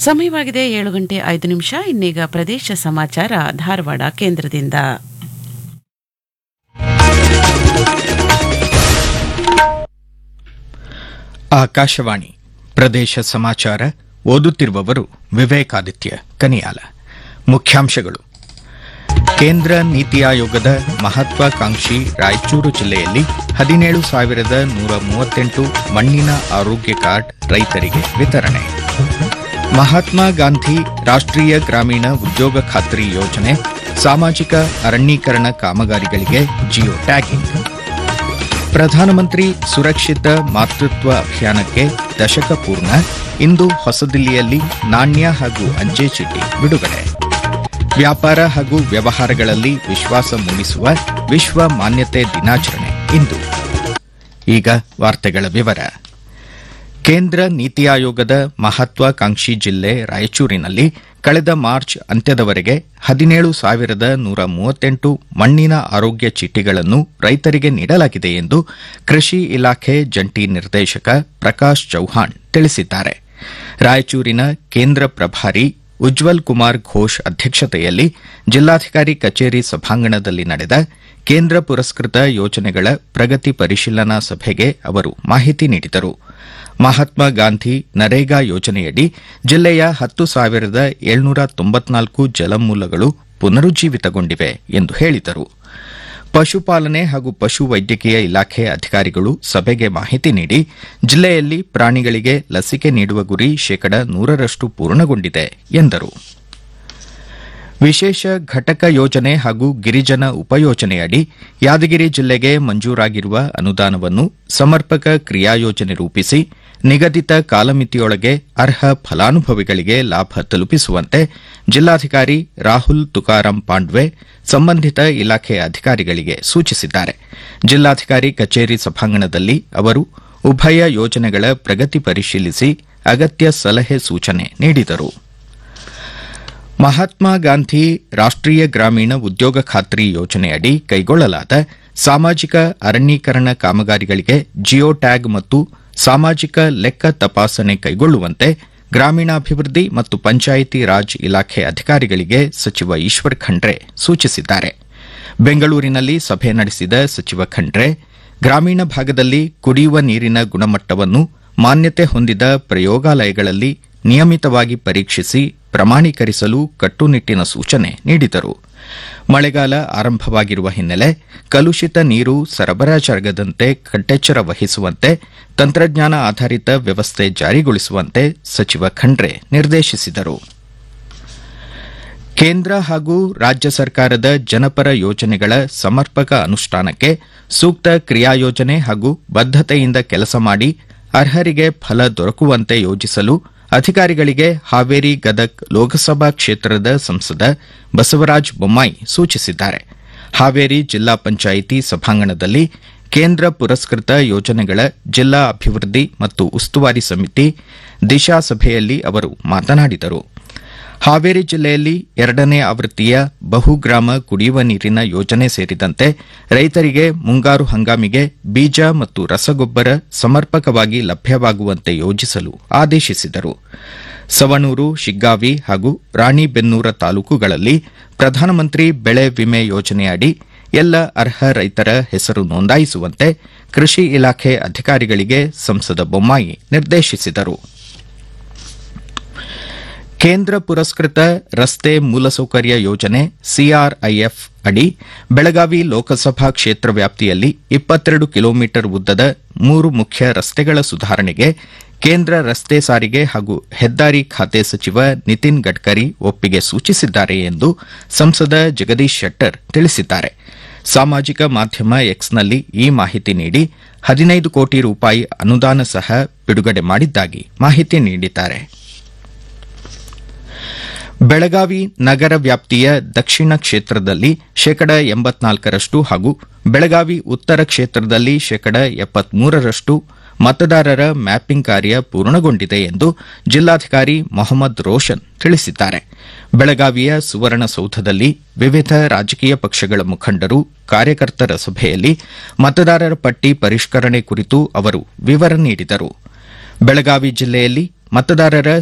ಸಮಯವಾಗಿದೆ ಏಳು ಗಂಟೆ ಐದು ನಿಮಿಷ ಇನ್ನೀಗ ಪ್ರದೇಶ ಸಮಾಚಾರ ಧಾರವಾಡ ಕೇಂದ್ರದಿಂದ ಆಕಾಶವಾಣಿ ಪ್ರದೇಶ ಸಮಾಚಾರ ಓದುತ್ತಿರುವವರು ವಿವೇಕಾದಿತ್ಯ ಕನಿಯಾಲ ಮುಖ್ಯಾಂಶಗಳು ಕೇಂದ್ರ ನೀತಿ ಆಯೋಗದ ಮಹತ್ವಾಕಾಂಕ್ಷಿ ರಾಯಚೂರು ಜಿಲ್ಲೆಯಲ್ಲಿ ಹದಿನೇಳು ಸಾವಿರದ ನೂರ ಮೂವತ್ತೆಂಟು ಮಣ್ಣಿನ ಆರೋಗ್ಯ ಕಾರ್ಡ್ ರೈತರಿಗೆ ವಿತರಣೆ ಮಹಾತ್ಮ ಗಾಂಧಿ ರಾಷ್ಟ್ರೀಯ ಗ್ರಾಮೀಣ ಉದ್ಯೋಗ ಖಾತ್ರಿ ಯೋಜನೆ ಸಾಮಾಜಿಕ ಅರಣ್ಯೀಕರಣ ಕಾಮಗಾರಿಗಳಿಗೆ ಜಿಯೋ ಟ್ಯಾಗಿಂಗ್ ಪ್ರಧಾನಮಂತ್ರಿ ಸುರಕ್ಷಿತ ಮಾತೃತ್ವ ಅಭಿಯಾನಕ್ಕೆ ದಶಕ ಪೂರ್ಣ ಇಂದು ಹೊಸದಿಲ್ಲಿಯಲ್ಲಿ ನಾಣ್ಯ ಹಾಗೂ ಅಂಚೆ ಚೀಟಿ ಬಿಡುಗಡೆ ವ್ಯಾಪಾರ ಹಾಗೂ ವ್ಯವಹಾರಗಳಲ್ಲಿ ವಿಶ್ವಾಸ ಮೂಡಿಸುವ ವಿಶ್ವ ಮಾನ್ಯತೆ ದಿನಾಚರಣೆ ಇಂದು ಈಗ ವಾರ್ತೆಗಳ ವಿವರ ಕೇಂದ್ರ ನೀತಿ ಆಯೋಗದ ಮಹತ್ವಾಕಾಂಕ್ಷಿ ಜಿಲ್ಲೆ ರಾಯಚೂರಿನಲ್ಲಿ ಕಳೆದ ಮಾರ್ಚ್ ಅಂತ್ಯದವರೆಗೆ ಹದಿನೇಳು ಸಾವಿರದ ನೂರ ಮೂವತ್ತೆಂಟು ಮಣ್ಣಿನ ಆರೋಗ್ಯ ಚೀಟಿಗಳನ್ನು ರೈತರಿಗೆ ನೀಡಲಾಗಿದೆ ಎಂದು ಕೃಷಿ ಇಲಾಖೆ ಜಂಟಿ ನಿರ್ದೇಶಕ ಪ್ರಕಾಶ್ ಚೌಹಾಣ್ ತಿಳಿಸಿದ್ದಾರೆ ರಾಯಚೂರಿನ ಕೇಂದ್ರ ಪ್ರಭಾರಿ ಉಜ್ವಲ್ ಕುಮಾರ್ ಘೋಷ್ ಅಧ್ಯಕ್ಷತೆಯಲ್ಲಿ ಜಿಲ್ಲಾಧಿಕಾರಿ ಕಚೇರಿ ಸಭಾಂಗಣದಲ್ಲಿ ನಡೆದ ಕೇಂದ್ರ ಪುರಸ್ಕೃತ ಯೋಜನೆಗಳ ಪ್ರಗತಿ ಪರಿಶೀಲನಾ ಸಭೆಗೆ ಅವರು ಮಾಹಿತಿ ನೀಡಿದರು ಮಹಾತ್ಮ ಗಾಂಧಿ ನರೇಗಾ ಯೋಜನೆಯಡಿ ಜಿಲ್ಲೆಯ ಹತ್ತು ಸಾವಿರದ ಏಳ್ನೂರ ತೊಂಬತ್ನಾಲ್ಕು ಜಲಮೂಲಗಳು ಪುನರುಜ್ಜೀವಿತಗೊಂಡಿವೆ ಎಂದು ಹೇಳಿದರು ಪಶುಪಾಲನೆ ಹಾಗೂ ಪಶು ವೈದ್ಯಕೀಯ ಇಲಾಖೆ ಅಧಿಕಾರಿಗಳು ಸಭೆಗೆ ಮಾಹಿತಿ ನೀಡಿ ಜಿಲ್ಲೆಯಲ್ಲಿ ಪ್ರಾಣಿಗಳಿಗೆ ಲಸಿಕೆ ನೀಡುವ ಗುರಿ ಶೇಕಡ ನೂರರಷ್ಟು ಪೂರ್ಣಗೊಂಡಿದೆ ಎಂದರು ವಿಶೇಷ ಘಟಕ ಯೋಜನೆ ಹಾಗೂ ಗಿರಿಜನ ಉಪಯೋಜನೆಯಡಿ ಯಾದಗಿರಿ ಜಿಲ್ಲೆಗೆ ಮಂಜೂರಾಗಿರುವ ಅನುದಾನವನ್ನು ಸಮರ್ಪಕ ಕ್ರಿಯಾಯೋಜನೆ ರೂಪಿಸಿ ನಿಗದಿತ ಕಾಲಮಿತಿಯೊಳಗೆ ಅರ್ಹ ಫಲಾನುಭವಿಗಳಿಗೆ ಲಾಭ ತಲುಪಿಸುವಂತೆ ಜಿಲ್ಲಾಧಿಕಾರಿ ರಾಹುಲ್ ತುಕಾರಾಂ ಪಾಂಡ್ವೆ ಸಂಬಂಧಿತ ಇಲಾಖೆ ಅಧಿಕಾರಿಗಳಿಗೆ ಸೂಚಿಸಿದ್ದಾರೆ ಜಿಲ್ಲಾಧಿಕಾರಿ ಕಚೇರಿ ಸಭಾಂಗಣದಲ್ಲಿ ಅವರು ಉಭಯ ಯೋಜನೆಗಳ ಪ್ರಗತಿ ಪರಿಶೀಲಿಸಿ ಅಗತ್ಯ ಸಲಹೆ ಸೂಚನೆ ನೀಡಿದರು ಮಹಾತ್ಮ ಗಾಂಧಿ ರಾಷ್ಟ್ರೀಯ ಗ್ರಾಮೀಣ ಉದ್ಯೋಗ ಖಾತ್ರಿ ಯೋಜನೆಯಡಿ ಕೈಗೊಳ್ಳಲಾದ ಸಾಮಾಜಿಕ ಅರಣ್ಯೀಕರಣ ಕಾಮಗಾರಿಗಳಿಗೆ ಜಿಯೋ ಟ್ಯಾಗ್ ಮತ್ತು ಸಾಮಾಜಿಕ ಲೆಕ್ಕ ತಪಾಸಣೆ ಕೈಗೊಳ್ಳುವಂತೆ ಗ್ರಾಮೀಣಾಭಿವೃದ್ಧಿ ಮತ್ತು ಪಂಚಾಯಿತಿ ರಾಜ್ ಇಲಾಖೆ ಅಧಿಕಾರಿಗಳಿಗೆ ಸಚಿವ ಈಶ್ವರ್ ಖಂಡ್ರೆ ಸೂಚಿಸಿದ್ದಾರೆ ಬೆಂಗಳೂರಿನಲ್ಲಿ ಸಭೆ ನಡೆಸಿದ ಸಚಿವ ಖಂಡ್ರೆ ಗ್ರಾಮೀಣ ಭಾಗದಲ್ಲಿ ಕುಡಿಯುವ ನೀರಿನ ಗುಣಮಟ್ಟವನ್ನು ಮಾನ್ಯತೆ ಹೊಂದಿದ ಪ್ರಯೋಗಾಲಯಗಳಲ್ಲಿ ನಿಯಮಿತವಾಗಿ ಪರೀಕ್ಷಿಸಿ ಪ್ರಮಾಣೀಕರಿಸಲು ಕಟ್ಟುನಿಟ್ಟಿನ ಸೂಚನೆ ನೀಡಿದರು ಮಳೆಗಾಲ ಆರಂಭವಾಗಿರುವ ಹಿನ್ನೆಲೆ ಕಲುಷಿತ ನೀರು ಸರಬರಾಜಾಗದಂತೆ ಕಟ್ಟೆಚ್ಚರ ವಹಿಸುವಂತೆ ತಂತ್ರಜ್ಞಾನ ಆಧಾರಿತ ವ್ಯವಸ್ಥೆ ಜಾರಿಗೊಳಿಸುವಂತೆ ಸಚಿವ ಖಂಡ್ರೆ ನಿರ್ದೇಶಿಸಿದರು ಕೇಂದ್ರ ಹಾಗೂ ರಾಜ್ಯ ಸರ್ಕಾರದ ಜನಪರ ಯೋಜನೆಗಳ ಸಮರ್ಪಕ ಅನುಷ್ಠಾನಕ್ಕೆ ಸೂಕ್ತ ಕ್ರಿಯಾಯೋಜನೆ ಹಾಗೂ ಬದ್ದತೆಯಿಂದ ಕೆಲಸ ಮಾಡಿ ಅರ್ಹರಿಗೆ ಫಲ ದೊರಕುವಂತೆ ಯೋಜಿಸಲು ಅಧಿಕಾರಿಗಳಿಗೆ ಹಾವೇರಿ ಗದಗ್ ಲೋಕಸಭಾ ಕ್ಷೇತ್ರದ ಸಂಸದ ಬಸವರಾಜ ಬೊಮ್ಮಾಯಿ ಸೂಚಿಸಿದ್ದಾರೆ ಹಾವೇರಿ ಜಿಲ್ಲಾ ಪಂಚಾಯಿತಿ ಸಭಾಂಗಣದಲ್ಲಿ ಕೇಂದ್ರ ಪುರಸ್ಕೃತ ಯೋಜನೆಗಳ ಜಿಲ್ಲಾ ಅಭಿವೃದ್ಧಿ ಮತ್ತು ಉಸ್ತುವಾರಿ ಸಮಿತಿ ದಿಶಾ ಸಭೆಯಲ್ಲಿ ಅವರು ಮಾತನಾಡಿದರು ಹಾವೇರಿ ಜಿಲ್ಲೆಯಲ್ಲಿ ಎರಡನೇ ಆವೃತ್ತಿಯ ಬಹುಗ್ರಾಮ ಕುಡಿಯುವ ನೀರಿನ ಯೋಜನೆ ಸೇರಿದಂತೆ ರೈತರಿಗೆ ಮುಂಗಾರು ಹಂಗಾಮಿಗೆ ಬೀಜ ಮತ್ತು ರಸಗೊಬ್ಬರ ಸಮರ್ಪಕವಾಗಿ ಲಭ್ಯವಾಗುವಂತೆ ಯೋಜಿಸಲು ಆದೇಶಿಸಿದರು ಸವಣೂರು ಶಿಗ್ಗಾವಿ ಹಾಗೂ ರಾಣಿಬೆನ್ನೂರ ತಾಲೂಕುಗಳಲ್ಲಿ ಪ್ರಧಾನಮಂತ್ರಿ ಬೆಳೆ ವಿಮೆ ಯೋಜನೆಯಡಿ ಎಲ್ಲ ಅರ್ಹ ರೈತರ ಹೆಸರು ನೋಂದಾಯಿಸುವಂತೆ ಕೃಷಿ ಇಲಾಖೆ ಅಧಿಕಾರಿಗಳಿಗೆ ಸಂಸದ ಬೊಮ್ಮಾಯಿ ನಿರ್ದೇಶಿಸಿದರು ಕೇಂದ್ರ ಪುರಸ್ಕೃತ ರಸ್ತೆ ಮೂಲಸೌಕರ್ಯ ಯೋಜನೆ ಸಿಆರ್ಐಎಫ್ ಅಡಿ ಬೆಳಗಾವಿ ಲೋಕಸಭಾ ಕ್ಷೇತ್ರ ವ್ಯಾಪ್ತಿಯಲ್ಲಿ ಇಪ್ಪತ್ತೆರಡು ಕಿಲೋಮೀಟರ್ ಉದ್ದದ ಮೂರು ಮುಖ್ಯ ರಸ್ತೆಗಳ ಸುಧಾರಣೆಗೆ ಕೇಂದ್ರ ರಸ್ತೆ ಸಾರಿಗೆ ಹಾಗೂ ಹೆದ್ದಾರಿ ಖಾತೆ ಸಚಿವ ನಿತಿನ್ ಗಡ್ಕರಿ ಒಪ್ಪಿಗೆ ಸೂಚಿಸಿದ್ದಾರೆ ಎಂದು ಸಂಸದ ಜಗದೀಶ್ ಶೆಟ್ಟರ್ ತಿಳಿಸಿದ್ದಾರೆ ಸಾಮಾಜಿಕ ಮಾಧ್ಯಮ ಎಕ್ಸ್ನಲ್ಲಿ ಈ ಮಾಹಿತಿ ನೀಡಿ ಹದಿನೈದು ಕೋಟಿ ರೂಪಾಯಿ ಅನುದಾನ ಸಹ ಬಿಡುಗಡೆ ಮಾಡಿದ್ದಾಗಿ ಮಾಹಿತಿ ನೀಡಿದ್ದಾರೆ ಬೆಳಗಾವಿ ನಗರ ವ್ಯಾಪ್ತಿಯ ದಕ್ಷಿಣ ಕ್ಷೇತ್ರದಲ್ಲಿ ಶೇಕಡ ಎಂಬತ್ನಾಲ್ಕರಷ್ಟು ಹಾಗೂ ಬೆಳಗಾವಿ ಉತ್ತರ ಕ್ಷೇತ್ರದಲ್ಲಿ ಶೇಕಡ ಎಪ್ಪತ್ಮೂರರಷ್ಟು ಮತದಾರರ ಮ್ಯಾಪಿಂಗ್ ಕಾರ್ಯ ಪೂರ್ಣಗೊಂಡಿದೆ ಎಂದು ಜಿಲ್ಲಾಧಿಕಾರಿ ಮೊಹಮ್ಮದ್ ರೋಷನ್ ತಿಳಿಸಿದ್ದಾರೆ ಬೆಳಗಾವಿಯ ಸುವರ್ಣಸೌಧದಲ್ಲಿ ವಿವಿಧ ರಾಜಕೀಯ ಪಕ್ಷಗಳ ಮುಖಂಡರು ಕಾರ್ಯಕರ್ತರ ಸಭೆಯಲ್ಲಿ ಮತದಾರರ ಪಟ್ಟಿ ಪರಿಷ್ಕರಣೆ ಕುರಿತು ಅವರು ವಿವರ ನೀಡಿದರು ಬೆಳಗಾವಿ ಜಿಲ್ಲೆಯಲ್ಲಿ ಮತದಾರರ